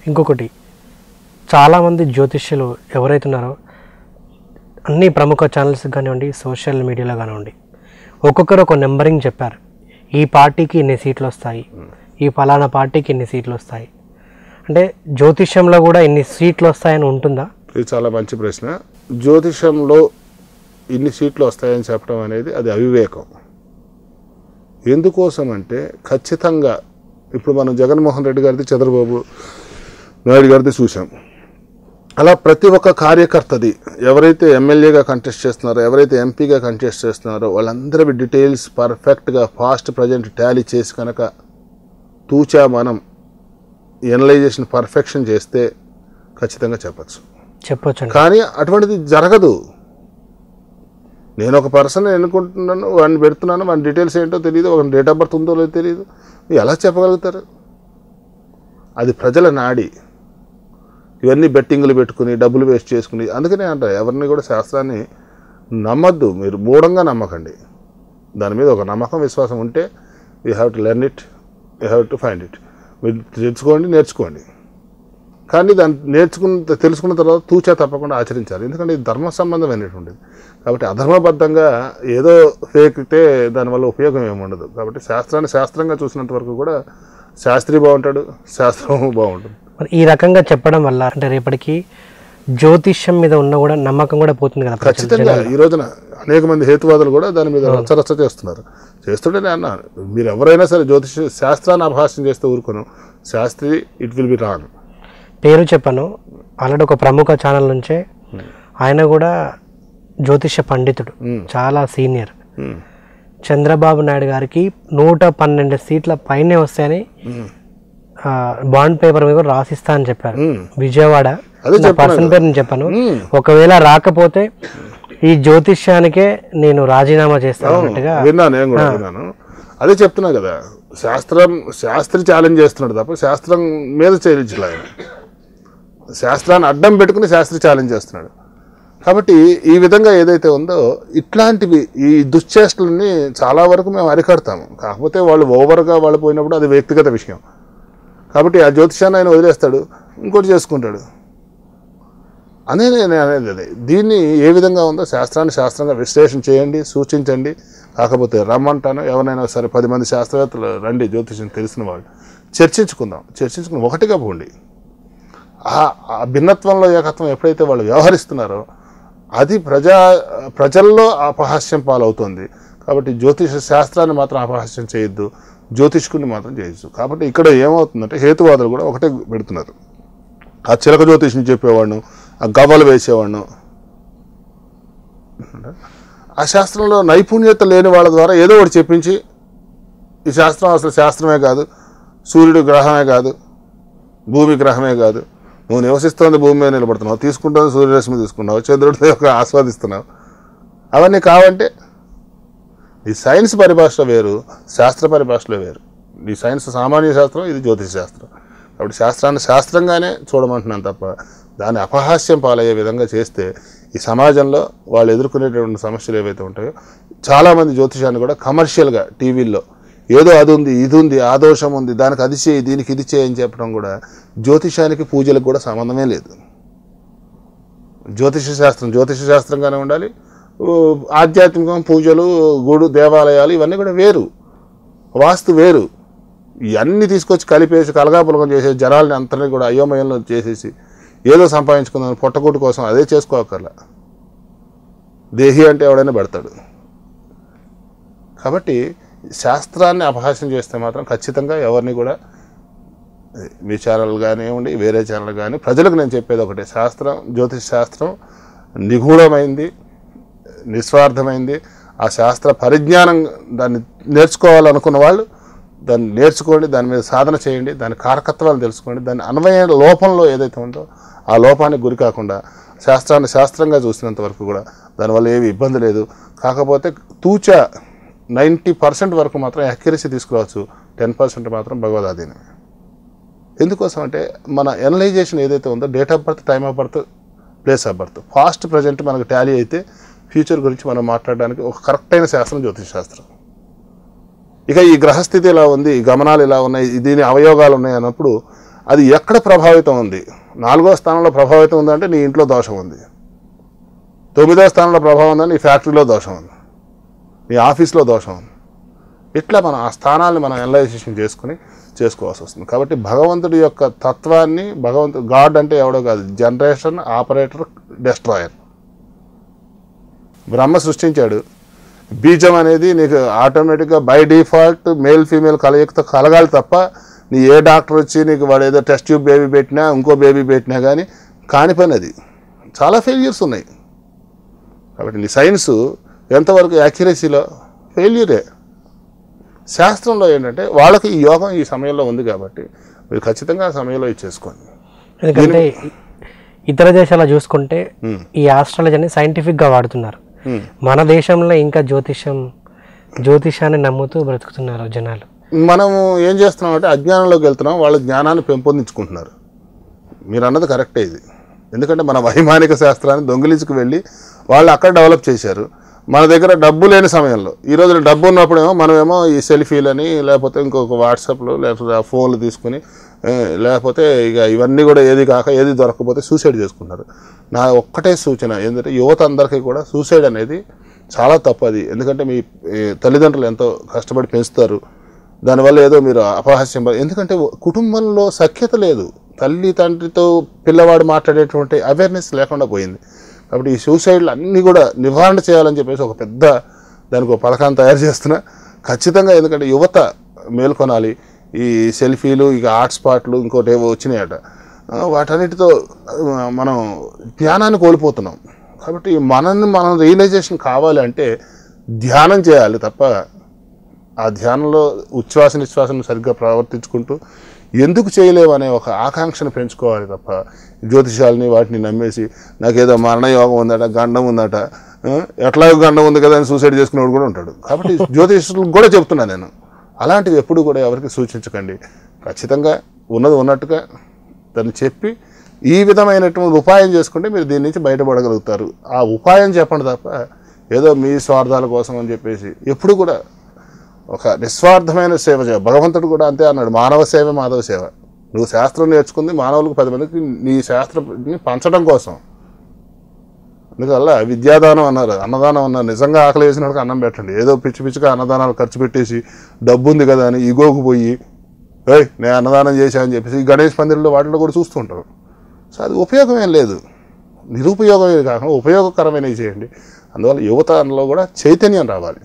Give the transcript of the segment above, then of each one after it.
ఇంకొకటి చాలామంది జ్యోతిష్యులు ఎవరైతే ఉన్నారో అన్ని ప్రముఖ ఛానల్స్ కానివ్వండి సోషల్ మీడియాలో కానివ్వండి ఒక్కొక్కరు ఒక నెంబరింగ్ చెప్పారు ఈ పార్టీకి ఇన్ని సీట్లు వస్తాయి ఈ ఫలానా పార్టీకి ఇన్ని సీట్లు వస్తాయి అంటే జ్యోతిష్యంలో కూడా ఇన్ని సీట్లు వస్తాయని ఉంటుందా ఇది చాలా మంచి ప్రశ్న జ్యోతిషంలో ఇన్ని సీట్లు వస్తాయని చెప్పడం అనేది అది అవివేకం ఎందుకోసం అంటే ఖచ్చితంగా ఇప్పుడు మనం జగన్మోహన్ రెడ్డి గారిది చంద్రబాబు నాయుడు గారిది చూసాం అలా ప్రతి ఒక్క కార్యకర్తది ఎవరైతే ఎమ్మెల్యేగా కంటెస్ట్ చేస్తున్నారో ఎవరైతే ఎంపీగా కంటెస్ట్ చేస్తున్నారో వాళ్ళందరి డీటెయిల్స్ పర్ఫెక్ట్గా ఫాస్ట్ ప్రజెంట్ టాలీ చేసి కనుక తూచా మనం ఎనలైజేషన్ పర్ఫెక్షన్ చేస్తే ఖచ్చితంగా చెప్పచ్చు చెప్పొచ్చండి కానీ అటువంటిది జరగదు నేను ఒక పర్సన్ ఎన్నుకుంటున్నాను వాడిని పెడుతున్నాను వాడి డీటెయిల్స్ ఏంటో తెలియదు ఒక డేట్ ఆఫ్ బర్త్ ఉందో లేదో తెలియదు ఎలా చెప్పగలుగుతారు అది ప్రజల నాడి ఇవన్నీ బెట్టింగులు పెట్టుకుని డబ్బులు వేస్ట్ చేసుకుని అందుకనే అంటారు ఎవరిని కూడా శాస్త్రాన్ని నమ్మద్దు మీరు మూఢంగా నమ్మకండి దాని మీద ఒక నమ్మకం విశ్వాసం ఉంటే you have to learn it you have to find it మీరు తెలుసుకోండి నేర్చుకోండి కానీ దాన్ని నేర్చుకున్న తెలుసుకున్న తర్వాత తూచా తప్పకుండా ఆచరించాలి ఎందుకంటే ఇది ధర్మ సంబంధమైనటువంటిది కాబట్టి అధర్మబద్ధంగా ఏదో ఫేకితే దానివల్ల ఉపయోగం ఏమి ఉండదు కాబట్టి శాస్త్రాన్ని శాస్త్రంగా చూసినంత వరకు కూడా శాస్త్రి బాగుంటాడు శాస్త్రం బాగుంటుంది మరి ఈ రకంగా చెప్పడం వల్ల అంటే రేపటికి జ్యోతిష్యం మీద ఉన్న కూడా నమ్మకం కూడా పోతుంది కదా ప్రజలు. ఖచ్చితంగా ఈ రోజున అనేక మంది హేతువాదులు కూడా దాని మీద రచ్చరచ్చ చేస్తున్నారు చేస్తుంటే నేను అన్నాను మీరు ఎవరైనా సరే జ్యోతిష శాస్త్రాన్ని అభాష్యం చేస్తే ఊరుకోను శాస్త్రి ఇట్ విల్ బి రాంగ్ పేరు చెప్పను ఆల్రెడీ ఒక ప్రముఖ ఛానల్ నుంచే ఆయన కూడా జ్యోతిష పండితుడు చాలా సీనియర్ చంద్రబాబు నాయుడు గారికి నూట పన్నెండు సీట్ల పైనే వస్తాయని ఆ, బాండ్ పేపర్ మీద కూడా రాసిస్తా అని చెప్పారు విజయవాడ అదే నా పర్సన్ పేరు నేను చెప్పాను ఒకవేళ రాకపోతే ఈ జ్యోతిష్యానికే నేను రాజీనామా చేస్తాను అన్నట్టుగా విన్నాను నేను కూడా విన్నాను అదే చెప్తున్నా కదా శాస్త్రం శాస్త్రి ఛాలెంజ్ చేస్తున్నాడు తప్ప శాస్త్రం మీద చేయించలే ఆయన శాస్త్రాన్ని అడ్డం పెట్టుకుని శాస్త్రి ఛాలెంజ్ చేస్తున్నాడు కాబట్టి ఈ విధంగా ఏదైతే ఉందో ఇట్లాంటివి ఈ దుశ్చేష్టలని చాలా వరకు మేము అరికడతాము కాకపోతే వాళ్ళు ఓవర్గా వాళ్ళు పోయినప్పుడు అది వ్యక్తిగత విషయం కాబట్టి ఆ జ్యోతిషాన్ని ఆయన వదిలేస్తాడు ఇంకోటి చేసుకుంటాడు అదే నేను అనేది అదే దీన్ని ఏ విధంగా ఉందో శాస్త్రాన్ని శాస్త్రంగా విశ్లేషణ చేయండి సూచించండి కాకపోతే రమ్మంటాను ఎవరైనా సరే పది మంది శాస్త్రవేత్తలు రండి జ్యోతిషం తెలిసిన వాళ్ళు చర్చించుకుందాం చర్చించుకుని ఒకటిగా పోండి ఆ ఆ భిన్నత్వంలో ఏకత్వం ఎప్పుడైతే వాళ్ళు వ్యవహరిస్తున్నారో అది ప్రజా ప్రజల్లో అపహాస్యం పాలవుతుంది కాబట్టి జ్యోతిష శాస్త్రాన్ని మాత్రం అపహాస్యం చేయొద్దు జ్యోతిష్కుని మాత్రం చేయొచ్చు కాబట్టి ఇక్కడ ఏమవుతుందంటే హేతువాదులు కూడా ఒకటే పెడుతున్నారు ఆ చిలక జ్యోతిష్ని చెప్పేవాడిను ఆ గవ్వలు వేసేవాడిను ఆ శాస్త్రంలో నైపుణ్యత లేని వాళ్ళ ద్వారా ఏదో ఒకటి చెప్పించి ఈ శాస్త్రం అసలు శాస్త్రమే కాదు సూర్యుడు గ్రహమే కాదు భూమి గ్రహమే కాదు నువ్వు నివసిస్తోంది భూమి మీద నిలబడుతున్నావు తీసుకుంటుంది సూర్యరశ్మి తీసుకున్నావు చంద్రుడి యొక్క ఆస్వాదిస్తున్నావు అవన్నీ కావంటే ఈ సైన్స్ పరిభాష వేరు శాస్త్ర పరిభాషలో వేరు ఈ సైన్స్ సామాన్య శాస్త్రం ఇది జ్యోతిష శాస్త్రం కాబట్టి శాస్త్రాన్ని శాస్త్రంగానే చూడమంటున్నాను తప్ప దాన్ని అపహాస్యం పాలయ్యే విధంగా చేస్తే ఈ సమాజంలో వాళ్ళు ఎదుర్కొనేటువంటి సమస్యలు ఏవైతే ఉంటాయో చాలామంది జ్యోతిషాన్ని కూడా కమర్షియల్గా టీవీల్లో ఏదో అది ఉంది ఇది ఉంది ఆ దోషం ఉంది దానికి అది చేయి దీనికి ఇది చేయి అని చెప్పడం కూడా జ్యోతిషానికి పూజలకు కూడా సంబంధమే లేదు జ్యోతిష శాస్త్రం జ్యోతిష శాస్త్రంగానే ఉండాలి ఊ, ఆధ్యాత్మికం పూజలు గుడు దేవాలయాలు ఇవన్నీ కూడా వేరు వాస్తు వేరు ఇవన్నీ తీసుకొచ్చి కలిపేసి కలగాపులకం చేసేసి జనాల్ని అంతని కూడా అయోమయంలో చేసేసి ఏదో సంపాదించుకుందాం పొట్టకూటు కోసం అదే చేసుకోకర్లా దేహి అంటే ఎవడైనా పెడతాడు కాబట్టి శాస్త్రాన్ని అపహాస్యం చేస్తే మాత్రం ఖచ్చితంగా ఎవరిని కూడా మీ ఛానల్ కానివ్వండి వేరే ఛానల్ కానీ ప్రజలకు నేను చెప్పేది ఒకటే శాస్త్రం జ్యోతిష్ శాస్త్రం నిగూఢమైంది నిస్వార్థమైంది ఆ శాస్త్ర పరిజ్ఞానం దాన్ని నేర్చుకోవాలనుకున్న వాళ్ళు దాన్ని నేర్చుకోండి దాని మీద సాధన చేయండి దాని కారకత్వాలు తెలుసుకోండి దాని అన్వయ లోపంలో ఏదైతే ఉందో ఆ లోపానికి గురి కాకుండా శాస్త్రాన్ని శాస్త్రంగా చూసినంత వరకు కూడా దానివల్ల ఏమి ఇబ్బంది లేదు కాకపోతే తూచా నైంటీ పర్సెంట్ వరకు మాత్రం అక్యురసీ తీసుకురావచ్చు టెన్ పర్సెంట్ మాత్రం భగవదాధీనమే ఎందుకోసం అంటే మన ఎనలైజేషన్ ఏదైతే ఉందో date of birth time of birth place of birth past present మనకు టాలీ అయితే ఫ్యూచర్ గురించి మనం మాట్లాడడానికి ఒక కరెక్ట్ అయిన శాస్త్రం జ్యోతిష్ శాస్త్రం ఇక ఈ గ్రహస్థితి ఇలా ఉంది ఈ గమనాలు ఇలా ఉన్నాయి దీని అవయోగాలు ఉన్నాయి అన్నప్పుడు అది ఎక్కడ ప్రభావితం ఉంది నాలుగో స్థానంలో ప్రభావితం ఉందంటే నీ ఇంట్లో దోషం ఉంది తొమ్మిదో స్థానంలో ప్రభావం ఉందని నీ ఫ్యాక్టరీలో దోషం ఉంది నీ ఆఫీస్లో దోషం ఉంది ఇట్లా మనం ఆ స్థానాన్ని మనం అనలైజేషన్ చేసుకుని చేసుకోవాల్సి వస్తుంది కాబట్టి భగవంతుడి యొక్క తత్వాన్ని భగవంతుడు గాడ్ అంటే ఎవడో కాదు జనరేషన్ ఆపరేటర్ డెస్ట్రాయర్ బ్రహ్మ సృష్టించాడు బీజం అనేది నీకు ఆటోమేటిక్గా బై డిఫాల్ట్ మేల్ ఫీమేల్ కలయికతో కలగాలి తప్ప నీ ఏ డాక్టర్ వచ్చి నీకు వాడు ఏదో టెస్ట్ ట్యూబ్ బేబీ పెట్టినా ఇంకో బేబీ పెట్టినా కానీ కాని పని అది చాలా ఫెయిల్యూర్స్ ఉన్నాయి కాబట్టి నీ సైన్స్ ఎంతవరకు యాక్యురసీలో ఫెయిల్యూరే శాస్త్రంలో ఏంటంటే వాళ్ళకి ఈ యోగం ఈ సమయంలో ఉంది కాబట్టి మీరు ఖచ్చితంగా ఆ సమయంలో ఇచ్చేసుకోండి ఎందుకంటే ఇతర దేశాల్లో చూసుకుంటే Hmm. ఈ ఆస్ట్రాలజీని సైంటిఫిక్గా వాడుతున్నారు Hmm. మన దేశంలో ఇంకా జ్యోతిషం జ్యోతిషాన్ని నమ్ముతూ బ్రతుకుతున్నారు జనాలు మనము ఏం చేస్తున్నాం అంటే అజ్ఞానంలోకి వెళ్తున్నాం వాళ్ళ జ్ఞానాన్ని పెంపొందించుకుంటున్నారు మీరు అన్నది కరెక్టే ఇది ఎందుకంటే మన వైమానిక శాస్త్రాన్ని దొంగిలించుకు వెళ్ళి వాళ్ళు అక్కడ డెవలప్ చేశారు మన దగ్గర డబ్బు లేని సమయంలో ఈ రోజున డబ్బు ఉన్నప్పుడేమో మనమేమో ఈ సెల్ఫీలని లేకపోతే ఇంకొక వాట్సాప్లో లేకపోతే ఆ ఫోన్లు తీసుకుని ఏ, లేకపోతే ఇక ఇవన్నీ కూడా ఏది కాక ఏది దొరకకపోతే సూసైడ్ చేసుకుంటారు నా ఒక్కటే సూచన ఏంటంటే యువత అందరికీ కూడా సూసైడ్ అనేది చాలా తప్పు అది ఎందుకంటే మీ ఏ, తల్లిదండ్రులు ఎంతో కష్టపడి పెంచుతారు దానివల్ల ఏదో మీరు అపహాస్యం ప- ఎందుకంటే కుటుంబంలో సఖ్యత లేదు తల్లి తండ్రితో పిల్లవాడు మాట్లాడేటువంటి అవేర్నెస్ లేకుండా పోయింది కాబట్టి ఈ సూసైడ్లు అన్నీ కూడా నివారణ చేయాలని చెప్పేసి ఒక పెద్ద దానికి ఒక పథకాన్ని తయారు చేస్తున్నా ఖచ్చితంగా ఎందుకంటే యువత మేల్కొనాలి ఈ సెల్ఫీలు ఇక హాట్స్పాట్లు ఇంకోటి ఏవో వచ్చినాయట ఆ, వాటన్నిటితో ఆ, మనం జ్ఞానాన్ని కోల్పోతున్నాం కాబట్టి మనల్ని మనం రియలైజేషన్ కావాలి అంటే ధ్యానం చేయాలి తప్ప ఆ ధ్యానంలో ఉచ్ఛ్వాస నిశ్వాసను సరిగ్గా ప్రవర్తించుకుంటూ ఎందుకు చేయలేవు అనే ఒక ఆకాంక్షను పెంచుకోవాలి తప్ప జ్యోతిషాలని వాటిని నమ్మేసి నాకేదో మరణ యోగం ఉందట గండం ఉందట ఆ, ఎట్లాగో గండం ఉంది కదా అని సూసైడ్ చేసుకునేవాడు కూడా ఉంటాడు కాబట్టి జ్యోతిషులకు కూడా చెప్తున్నా నేను అలాంటివి ఎప్పుడు కూడా ఎవరికి సూచించకండి ఖచ్చితంగా ఉన్నది ఉన్నట్టుగా దాన్ని చెప్పి ఈ విధమైనటువంటి ఉపాయం చేసుకుంటే మీరు దీని నుంచి బయటపడగలుగుతారు ఆ ఉపాయం చెప్పండి తప్ప ఏదో మీ స్వార్థాల కోసం అని చెప్పేసి ఎప్పుడు కూడా ఒక నిస్వార్థమైన సేవ చేయ భగవంతుడు కూడా అంతే అన్నాడు మానవ సేవ మాధవ సేవ నువ్వు శాస్త్రం నేర్చుకుంది మానవులకు పది మందికి నీ శాస్త్రాన్ని పంచడం కోసం అందువల్ల విద్యాదానం అన్నారు అన్నదానం అన్నారు నిజంగా ఆకలి వేసినప్పుడు అన్నం పెట్టండి ఏదో పిచ్చి పిచ్చిగా అన్నదానాలు ఖర్చు పెట్టేసి డబ్బు ఉంది కదా అని ఇగోకు పోయి ఏయ్ నేను అన్నదానం చేశా అని చెప్పేసి ఈ గణేష్ పందిరిలో వాటిలో కూడా చూస్తుంటారు సో అది ఉపయోగం ఏం లేదు నిరుపయోగమే కాకుండా ఉపయోగకరమైనవి చేయండి అందువల్ల యువతలో కూడా చైతన్యం రావాలి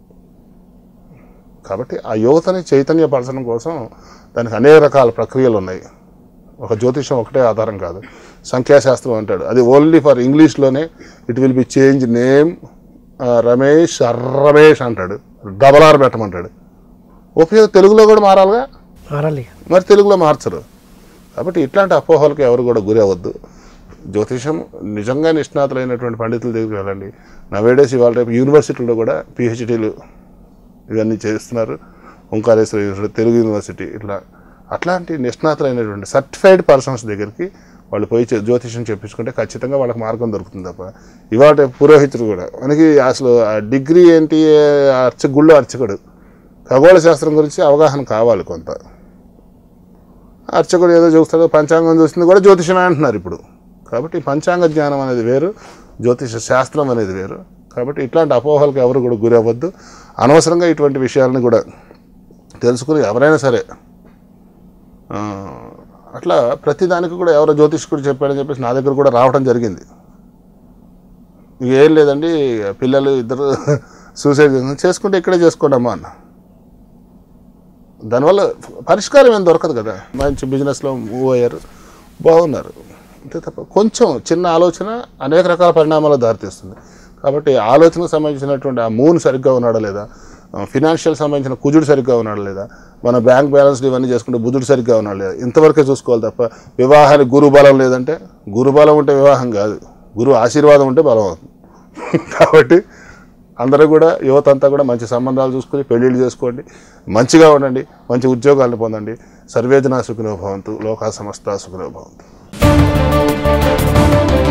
కాబట్టి ఆ యువతని చైతన్యపరచడం కోసం దానికి అనేక రకాల ప్రక్రియలు ఉన్నాయి ఒక జ్యోతిషం ఒకటే ఆధారం కాదు సంఖ్యాశాస్త్రం అంటాడు అది ఓన్లీ ఫర్ ఇంగ్లీష్లోనే it will be change name Ramesh Ramesh అంటాడు డబల్ ఆర్ పెట్టమంటాడు ఉపయోగం తెలుగులో కూడా మారాలిగా మారాలి మరి తెలుగులో మార్చరు కాబట్టి ఇట్లాంటి అపోహలకు ఎవరు కూడా గురి అవ్వద్దు జ్యోతిషం నిజంగా నిష్ణాతులైనటువంటి పండితుల దగ్గరికి వెళ్ళండి నవేడేస్ ఇవాళ రేపు యూనివర్సిటీలో కూడా పిహెచ్డీలు ఇవన్నీ చేస్తున్నారు ఓంకారేశ్వర యూనివర్సిటీ తెలుగు యూనివర్సిటీ ఇట్లా అట్లాంటి నిష్ణాతులైనటువంటి సర్టిఫైడ్ పర్సన్స్ దగ్గరికి వాళ్ళు పోయి చే- జ్యోతిషం చెప్పించుకుంటే ఖచ్చితంగా వాళ్ళకి మార్గం దొరుకుతుంది తప్ప ఇవాళ పురోహితుడు కూడా మనకి అసలు ఆ డిగ్రీ ఏంటి ఆ అర్చ గుళ్ళు అర్చకుడు ఖగోళ శాస్త్రం గురించి అవగాహన కావాలి కొంత అర్చకుడు ఏదో చూస్తాడో పంచాంగం చూస్తుంది కూడా జ్యోతిషమే అంటున్నారు ఇప్పుడు కాబట్టి పంచాంగ జ్ఞానం అనేది వేరు జ్యోతిష శాస్త్రం అనేది వేరు కాబట్టి ఇట్లాంటి అపోహలకు ఎవరు కూడా గురి అవ్వద్దు అనవసరంగా ఇటువంటి విషయాలను కూడా తెలుసుకుని ఎవరైనా సరే ఆ, అట్లా ప్రతిదానికి కూడా ఎవరో జ్యోతిష్కుడు చెప్పాడని చెప్పేసి నా దగ్గర కూడా రావడం జరిగింది ఇక ఏం లేదండి పిల్లలు ఇద్దరు సూసైడ్ చేసుకుని- చేసుకుంటే ఇక్కడే చేసుకోండి అమ్మా అన్న దానివల్ల పరిష్కారం ఏం దొరకదు కదా మంచి బిజినెస్లో మూవ్ అయ్యారు బాగున్నారు అంతే తప్ప కొంచెం చిన్న ఆలోచన అనేక రకాల పరిణామాలకు దారితీస్తుంది కాబట్టి ఆలోచనకు సంబంధించినటువంటి ఆ మూన్ సరిగ్గా ఉన్నాడా లేదా ఫినాన్షియల్ సంబంధించిన కుజుడు సరిగ్గా ఉన్నాడా లేదా మన బ్యాంక్ బ్యాలెన్స్ ఇవన్నీ చేసుకుంటే బుధుడు సరిగ్గా ఉన్నాడు లేదా ఇంతవరకే చూసుకోవాలి తప్ప వివాహానికి గురు బలం లేదంటే గురు బలం ఉంటే వివాహం కాదు గురు ఆశీర్వాదం ఉంటే బలం అవుతుంది కాబట్టి అందరూ కూడా యువత అంతా కూడా మంచి సంబంధాలు చూసుకుని పెళ్ళిళ్ళు చేసుకోండి మంచిగా ఉండండి మంచి ఉద్యోగాలను పొందండి సర్వేజన సుఖినో భవంతు లోకా సమస్త సుఖినో భవంతు